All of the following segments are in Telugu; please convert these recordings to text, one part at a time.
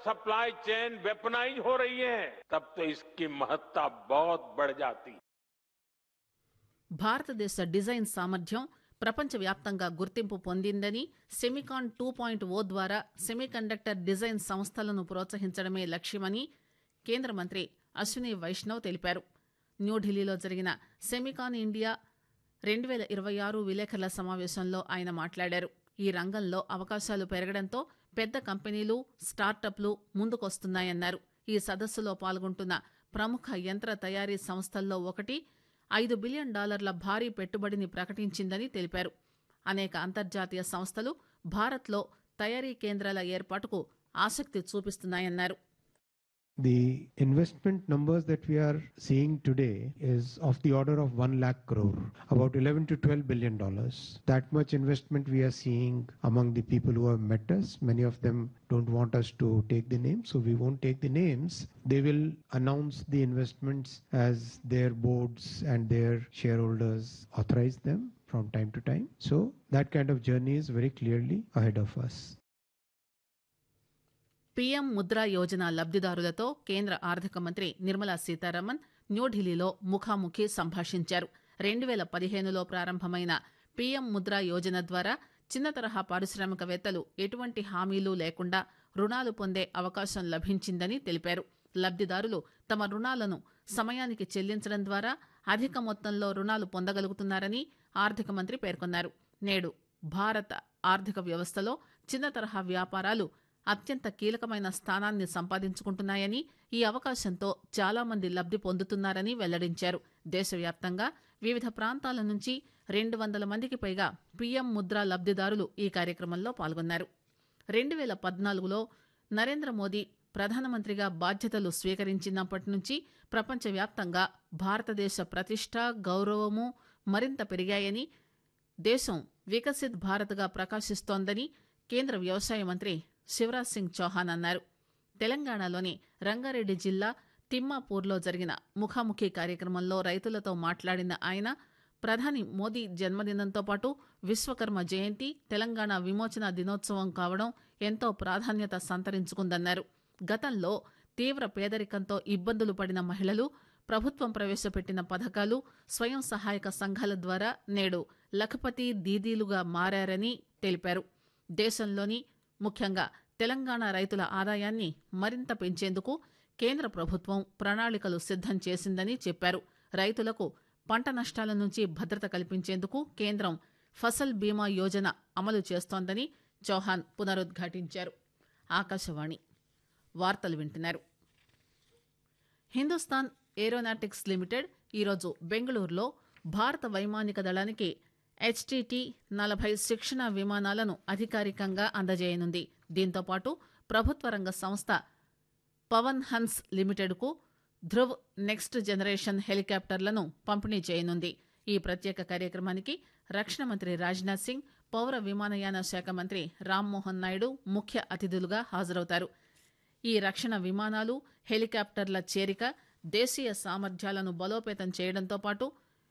सप्लाई चेन वेपनाइज हो रही है तब तो इसकी महत्ता बहुत बढ़ जाती है భారతదేశ డిజైన్ సామర్థ్యం ప్రపంచవ్యాప్తంగా గుర్తింపు పొందిందని సెమికాన్ టూ పాయింట్ ఓ ద్వారా సెమీకండక్టర్ డిజైన్ సంస్థలను ప్రోత్సహించడమే లక్ష్యమని కేంద్ర మంత్రి అశ్విని వైష్ణవ్ తెలిపారు న్యూఢిల్లీలో జరిగిన సెమికాన్ ఇండియా రెండు వేల ఇరవై ఆరు విలేకరుల సమావేశంలో ఆయన మాట్లాడారు ఈ రంగంలో అవకాశాలు పెరగడంతో పెద్ద కంపెనీలు స్టార్టప్లు ముందుకొస్తున్నాయన్నారు ఈ సదస్సులో పాల్గొంటున్న ప్రముఖ యంత్ర తయారీ సంస్థల్లో ఒకటి ఐదు బిలియన్ డాలర్ల భారీ పెట్టుబడిని ప్రకటించిందని తెలిపారు అనేక అంతర్జాతీయ సంస్థలు భారత్లో తయారీ కేంద్రాల ఏర్పాటుకు ఆసక్తి చూపిస్తున్నాయన్నారు The investment numbers that we are seeing today is of the order of 1 lakh crore, about 11 to 12 billion dollars. That much investment we are seeing among the people who have met us. Many of them don't want us to take the names, so we won't take the names. They will announce the investments as their boards and their shareholders authorize them from time to time. So that kind of journey is very clearly ahead of us. PM Mudra Yojana లబ్దిదారులతో కేంద్ర ఆర్థిక మంత్రి నిర్మలా సీతారామన్ న్యూఢిల్లీలో ముఖాముఖి సంభాషించారు రెండు వేల పదిహేనులో ప్రారంభమైన పీఎం ముద్రా యోజన ద్వారా చిన్న తరహా పారిశ్రామికవేత్తలు ఎటువంటి హామీలు లేకుండా రుణాలు పొందే అవకాశం లభించిందని తెలిపారు లబ్దిదారులు తమ రుణాలను సమయానికి చెల్లించడం ద్వారా అధిక మొత్తంలో రుణాలు పొందగలుగుతున్నారని ఆర్థిక మంత్రి పేర్కొన్నారు నేడు భారత ఆర్థిక వ్యవస్థలో చిన్న తరహా వ్యాపారాలు అత్యంత కీలకమైన స్థానాన్ని సంపాదించుకుంటున్నాయని ఈ అవకాశంతో చాలా మంది లబ్ది పొందుతున్నారని వెల్లడించారు దేశవ్యాప్తంగా వివిధ ప్రాంతాల నుంచి రెండు వందల మందికి పైగా పీఎం ముద్రా లబ్దిదారులు ఈ కార్యక్రమంలో పాల్గొన్నారు రెండు వేల పద్నాలుగులో నరేంద్ర మోదీ ప్రధానమంత్రిగా బాధ్యతలు స్వీకరించినప్పటి నుంచి ప్రపంచవ్యాప్తంగా భారతదేశ ప్రతిష్ట గౌరవము మరింత పెరిగాయని దేశం వికసిత్ భారత్గా ప్రకాశిస్తోందని కేంద్ర వ్యవసాయ మంత్రి శివరాజ్ సింగ్ చౌహాన్ అన్నారు తెలంగాణలోని రంగారెడ్డి జిల్లా తిమ్మాపూర్లో జరిగిన ముఖాముఖి కార్యక్రమంలో రైతులతో మాట్లాడిన ఆయన ప్రధాని మోదీ జన్మదినంతో పాటు విశ్వకర్మ జయంతి తెలంగాణ విమోచన దినోత్సవం కావడం ఎంతో ప్రాధాన్యత సంతరించుకుందన్నారు గతంలో తీవ్ర పేదరికంతో ఇబ్బందులు పడిన మహిళలు ప్రభుత్వం ప్రవేశపెట్టిన పథకాలు స్వయం సహాయక సంఘాల ద్వారా నేడు లఖపతి దీదీలుగా మారని తెలిపారు దేశంలోని ముఖ్యంగా తెలంగాణ రైతుల ఆదాయాన్ని మరింత పెంచేందుకు కేంద్ర ప్రభుత్వం ప్రణాళికలు సిద్దం చేసిందని చెప్పారు రైతులకు పంట నష్టాల నుంచి భద్రత కల్పించేందుకు కేంద్రం ఫసల్ బీమా యోజన అమలు చేస్తోందని చౌహాన్ పునరుద్ఘాటించారు ఆకాశవాణి వార్తలు వింటున్నారు హిందుస్థాన్ ఏరోనాటిక్స్ లిమిటెడ్ ఈరోజు బెంగళూరులో భారత వైమానిక దళానికి హెచ్టిటి నలభై శిక్షణ విమానాలను అధికారికంగా అందజేయనుంది దీంతో పాటు ప్రభుత్వ రంగ సంస్థ పవన్ హన్స్ లిమిటెడ్కు ధృవ్ నెక్స్ట్ జనరేషన్ హెలికాప్టర్లను పంపిణీ చేయనుంది ఈ ప్రత్యేక కార్యక్రమానికి రక్షణ మంత్రి రాజ్నాథ్ సింగ్ పౌర విమానయాన శాఖ మంత్రి రామ్మోహన్ నాయుడు ముఖ్య అతిథులుగా హాజరవుతారు ఈ రక్షణ విమానాలు హెలికాప్టర్ల చేరిక దేశీయ సామర్థ్యాలను బలోపేతం చేయడంతో పాటు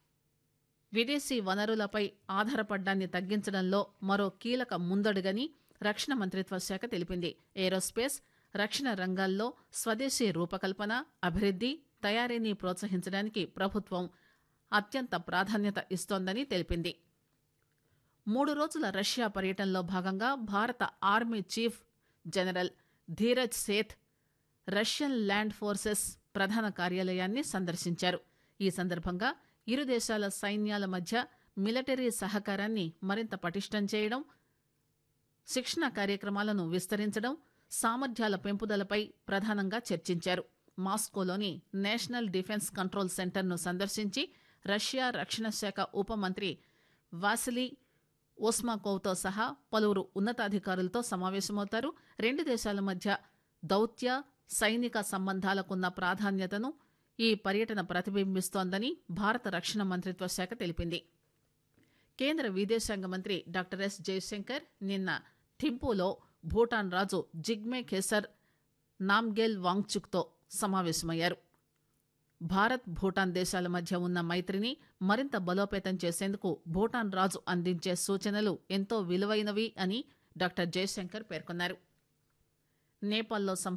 విదేశీ వనరులపై ఆధారపడ్డాన్ని తగ్గించడంలో మరో కీలక ముందడుగని రక్షణ మంత్రిత్వ శాఖ తెలిపింది ఏరోస్పేస్ రక్షణ రంగాల్లో స్వదేశీ రూపకల్పన అభివృద్ది తయారీని ప్రోత్సహించడానికి ప్రభుత్వం అత్యంత ప్రాధాన్యత ఇస్తోందని తెలిపింది మూడు రోజుల రష్యా పర్యటనలో భాగంగా భారత army chief general Dheeraj Seth Russian land forces ప్రధాన కార్యాలయాన్ని సందర్శించారు ఈ సందర్భంగా ఇరు దేశాల సైన్యాల మధ్య మిలిటరీ సహకారాన్ని మరింత పటిష్టం చేయడం శిక్షణ కార్యక్రమాలను విస్తరించడం సామర్థ్యాల పెంపుదలపై ప్రధానంగా చర్చించారు మాస్కోలోని నేషనల్ డిఫెన్స్ కంట్రోల్ సెంటర్ను సందర్శించి రష్యా రక్షణ శాఖ ఉప మంత్రి వాసిలీ ఓస్మాకోవ్తో సహా పలువురు ఉన్నతాధికారులతో సమావేశమవుతారు రెండు దేశాల మధ్య దౌత్య సైనిక సంబంధాలకున్న ప్రాధాన్యతను ఈ పర్యటన ప్రతిబింబిస్తోందని భారత రక్షణ మంత్రిత్వ శాఖ తెలిపింది కేంద్ర విదేశాంగ మంత్రి డాక్టర్ ఎస్ జయశంకర్ నిన్న థింపూలో భూటాన్ రాజు జిగ్మే ఖేసర్ నామ్గేల్ వాంగ్చుక్తో సమావేశమయ్యారు భారత్ భూటాన్ దేశాల మధ్య ఉన్న మైత్రిని మరింత బలోపేతం చేసేందుకు భూటాన్ రాజు అందించే సూచనలు ఎంతో విలువైనవి అని డాక్టర్ జయశంకర్ పేర్కొన్నారు నేపాల్లో